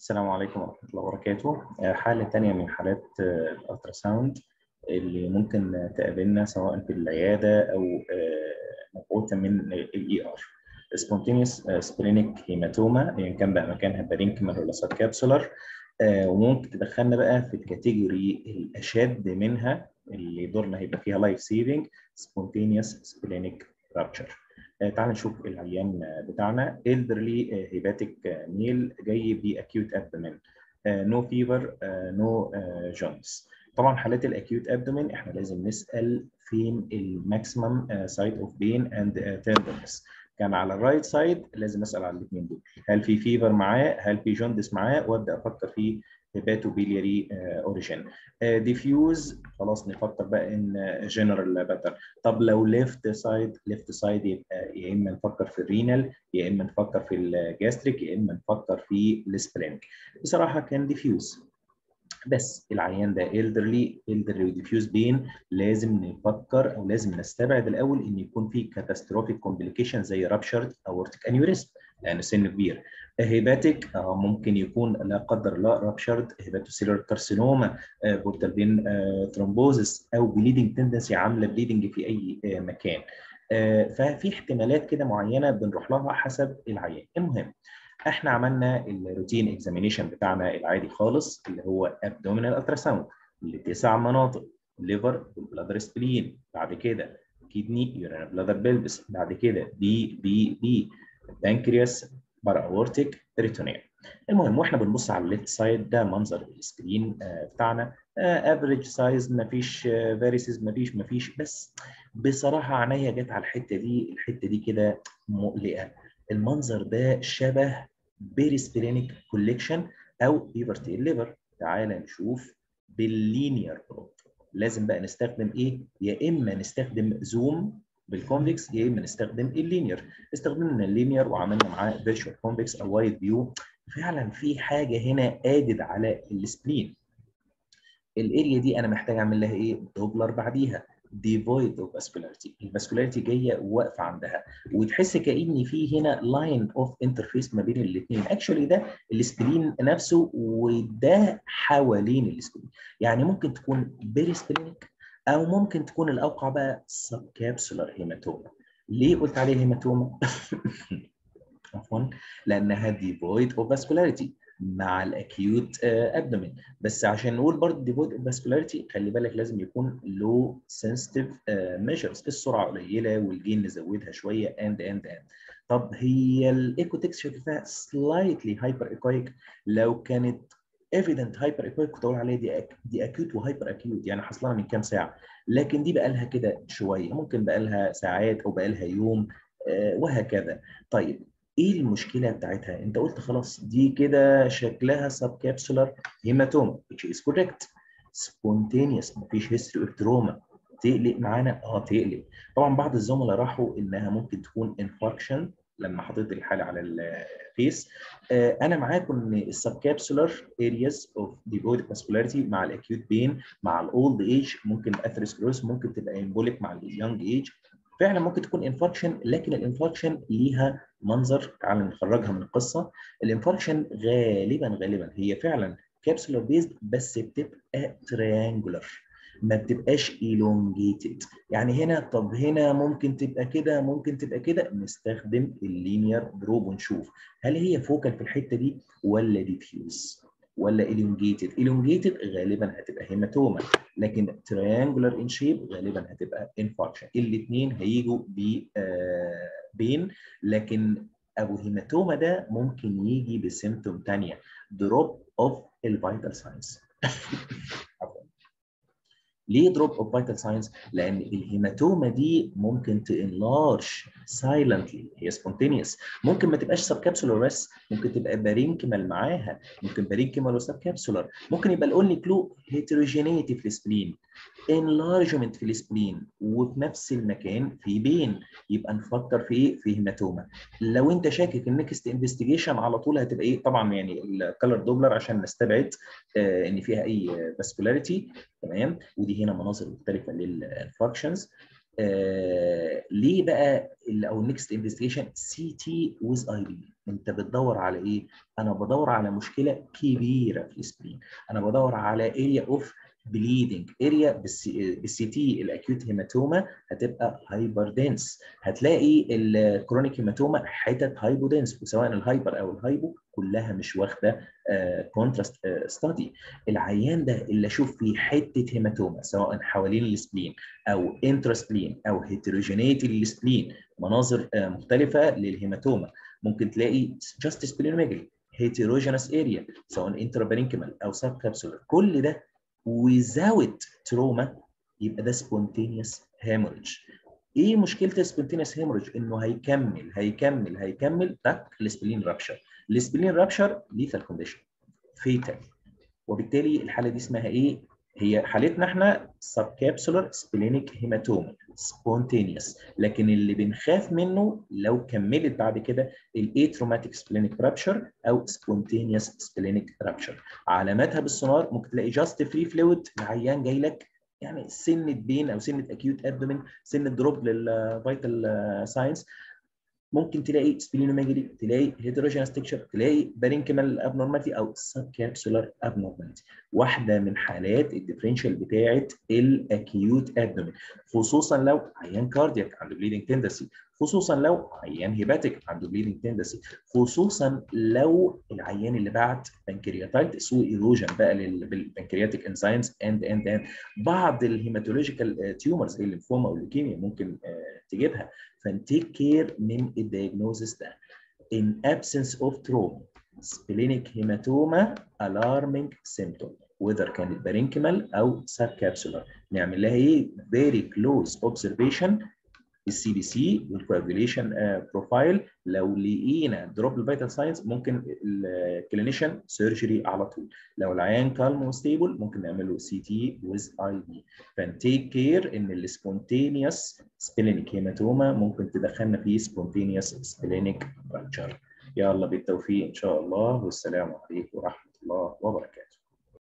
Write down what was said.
السلام عليكم ورحمة الله وبركاته حالة تانية من حالات الألترا ساوند اللي ممكن تقابلنا سواء في العيادة أو مبعوثة من الاي ار سبونتينيوس سبرينيك هيماتوما يعني كان بقى مكانها بارينكمال ولا سب كابسولار وممكن تدخلنا بقى في الكاتيجوري الأشد منها اللي دورنا هيبقى فيها لايف سيفنج سبونتينيوس سبرينيك رابتشر تعال نشوف العيان بتاعنا elderly هيباتيك ميل جاي باكيوت ابدومين نو فيفر نو جونز طبعا حالات الاكيوت ابدومين احنا لازم نسال فين الماكسيمم سايت اوف بين اند تندرنس كان على الرايت سايد لازم اسال على الاثنين دول هل في فيفر معاه هل في جوندس معاه وابدا افكر في هيباتوبيلياري اوريجين ديفيوز خلاص نفكر بقى ان جنرال باتر طب لو ليفت سايد ليفت سايد يبقى يا اما نفكر في الرينال يا اما نفكر في الجاستريك يا اما نفكر في السبلينك بصراحه كان ديفيوز بس العيان ده elderly elderly وديفيوز بين لازم نفكر او لازم نستبعد الاول ان يكون في كاتاستروفيك كومبليكيشن زي رابشرد اورتيك انيوريزم لان سن كبير هيباتيك ممكن يكون لا قدر الله رابشرد هيباتوسيلر كارسينوما بورتال فين ثرومبوزس او بليدنج تندنسي عامله بليدنج في اي مكان ففي احتمالات كده معينه بنروح لها حسب العيان المهم احنا عملنا الروتين اكزامينيشن بتاعنا العادي خالص اللي هو ابدومينال التراساوند لتسع مناطق ليفر والبلادر سبلين بعد كده كيدني يورينا بلادر بيلبس بعد كده بي بي بي بانكرياس بارا اورتيك بريتونيا المهم واحنا بنبص على الليفت سايد ده منظر السكرين بتاعنا افريج سايز مفيش فاريسز مفيش مفيش بس بصراحه عينيا جت على الحته دي الحته دي كده مقلقه المنظر ده شبه بيريسبيرينيك كوليكشن او بيبرتي ليفر تعال نشوف باللينير بروب لازم بقى نستخدم ايه يا اما نستخدم زوم بالكونفكس يا اما نستخدم اللينير استخدمنا اللينير وعملنا معاه فيرتشوال كونفكس او وايد فيو فعلا في حاجه هنا ادد على السبلين الاريا دي انا محتاج اعمل لها ايه دوبلر بعديها devoid of vascularity الفاسكولاريتي جايه واقفه عندها وتحس كان في هنا لاين اوف انترفيس ما بين الاثنين اكشولي ده السبلين نفسه وده حوالين السبلين يعني ممكن تكون بيريسبلينيك او ممكن تكون الاوقع بقى سب كابسولار هيماتوما ليه قلت عليه هيماتوما عفوا لانها devoid of vascularity مع الاكيوت ابدومين بس عشان نقول برضه ديفويد اوف فاسكولاريتي خلي بالك لازم يكون لو سنسيتيف ميجرز السرعه قليله والجين نزودها شويه اند اند اند طب هي الايكو تكستشر فيها سلايتلي هايبر ايكويك لو كانت ايفيدنت هايبر ايكويك كنت اقول عليها دي أك... دي اكيوت وهايبر اكيوت يعني حصلها من كام ساعه لكن دي بقى لها كده شويه ممكن بقى لها ساعات او بقى لها يوم آه وهكذا طيب ايه المشكله بتاعتها؟ انت قلت خلاص دي كده شكلها سب كابسولار هيماتوما which is correct spontaneous مفيش هيستوري اوف تروما تقلق معانا؟ اه تقلق طبعا بعض الزملاء راحوا انها ممكن تكون انفاركشن لما حطيت الحاله على الفيس آه انا معاكم ان السب كابسولار ارياز اوف ديفويد فاسكولاريتي مع الاكيوت بين مع الاولد ايج ممكن اثيروسكلوروس ممكن تبقى امبوليك مع اليونج ايج فعلا ممكن تكون انفاركشن لكن الانفاركشن ليها منظر تعال نخرجها من القصه الانفاركشن غالبا غالبا هي فعلا كابسولار بيزد بس بتبقى تريانجولار ما بتبقاش elongated يعني هنا طب هنا ممكن تبقى كده ممكن تبقى كده نستخدم اللينير بروب ونشوف هل هي فوكال في الحته دي ولا ديفيوز ولا elongated elongated غالبا هتبقى هيماتوما لكن triangular in shape غالبا هتبقى infarction الاثنين هيجوا ب بين لكن ابو هيماتوما ده ممكن يجي بسيمتوم ثانيه دروب اوف الفيتال ساينز ليه دروب اوف فيتال ساينز؟ لان الهيماتوما دي ممكن تنلارج سايلنتلي هي سبونتينيوس ممكن ما تبقاش سب كابسولار بس ممكن تبقى بارينكيمال معاها ممكن بارينكيمال وسب كابسولار ممكن يبقى الاونلي كلو هيتروجينيتي في السبلين انلارجمنت في السبلين وفي نفس المكان في بين يبقى نفكر في ايه؟ في هيماتوما لو انت شاكك النكست انفستيجيشن على طول هتبقى ايه؟ طبعا يعني الكالر دوبلر عشان نستبعد آه ان فيها اي فاسكولاريتي تمام ودي هنا مناظر مختلفه للفاكشنز آه ليه بقى او النكست انفستيجيشن سي تي ويز اي بي انت بتدور على ايه؟ انا بدور على مشكله كبيره في السبلين انا بدور على اريا اوف بليدنج اريا بالسي تي الاكيوت هيماتوما هتبقى هايبر دنس هتلاقي الكرونيك هيماتوما حتت هايبو دنس وسواء الهايبر او الهايبو كلها مش واخده كونتراست ستادي العيان ده اللي اشوف فيه حته هيماتوما سواء حوالين السبلين او انترسبلين او هيتروجينيتي للسبلين مناظر uh, مختلفه للهيماتوما ممكن تلاقي جاست سبلينوميجالي هيتروجينس اريا سواء انترابارينكيمال او سب كابسولر كل ده without trauma يبقى ده spontaneous hemorrhage ايه مشكله السبونتينيوس هيموريج انه هيكمل هيكمل هيكمل تك السبلين رابشر السبلين رابشر ليثال كونديشن فيتال وبالتالي الحاله دي اسمها ايه هي حالتنا احنا سب كابسولار سبلينيك هيماتوما سبونتينيوس لكن اللي بنخاف منه لو كملت بعد كده الايتروماتيك سبلينيك رابشر او سبونتينيوس سبلينيك رابشر علاماتها بالسونار ممكن تلاقي جاست فري فلويد العيان جاي لك يعني سنه بين او سنه اكيوت ابدومين سنه دروب للفيتال ساينس ممكن تلاقي سبلينوميجالي تلاقي هيتروجينس تكشر تلاقي بارينكيمال ابنورماليتي او سب كابسولار ابنورماليتي واحده من حالات الديفرنشال بتاعه الاكيوت ابدومين خصوصا لو عيان كاردياك عنده بليدنج تندسي خصوصا لو عيان هيباتيك عنده بليدنج تندسي خصوصا لو العيان اللي بعت بنكرياتايتس وايروجن بقى بالبنكرياتيك انزيمز اند اند اند بعض الهيماتولوجيكال تيومرز زي الليمفوما او الليكيميا ممكن تجيبها فنتيك كير من الدايجنوزس ده in absence of trauma splenic hematoma alarming symptom whether كانت بارينكيمال او subcapsular نعمل لها ايه very close observation السي بي سي والكواجوليشن بروفايل لو لقينا دروب الفيتال ساينس ممكن الكلينيشن سيرجري على طول لو العيان كالم وستيبل ممكن نعمل له سي تي ويز اي بي فنتيك كير ان السبونتينيوس سبلينيك هيماتوما ممكن تدخلنا في سبونتينيوس سبلينيك فراكشر يلا بالتوفيق ان شاء الله والسلام عليكم ورحمه الله وبركاته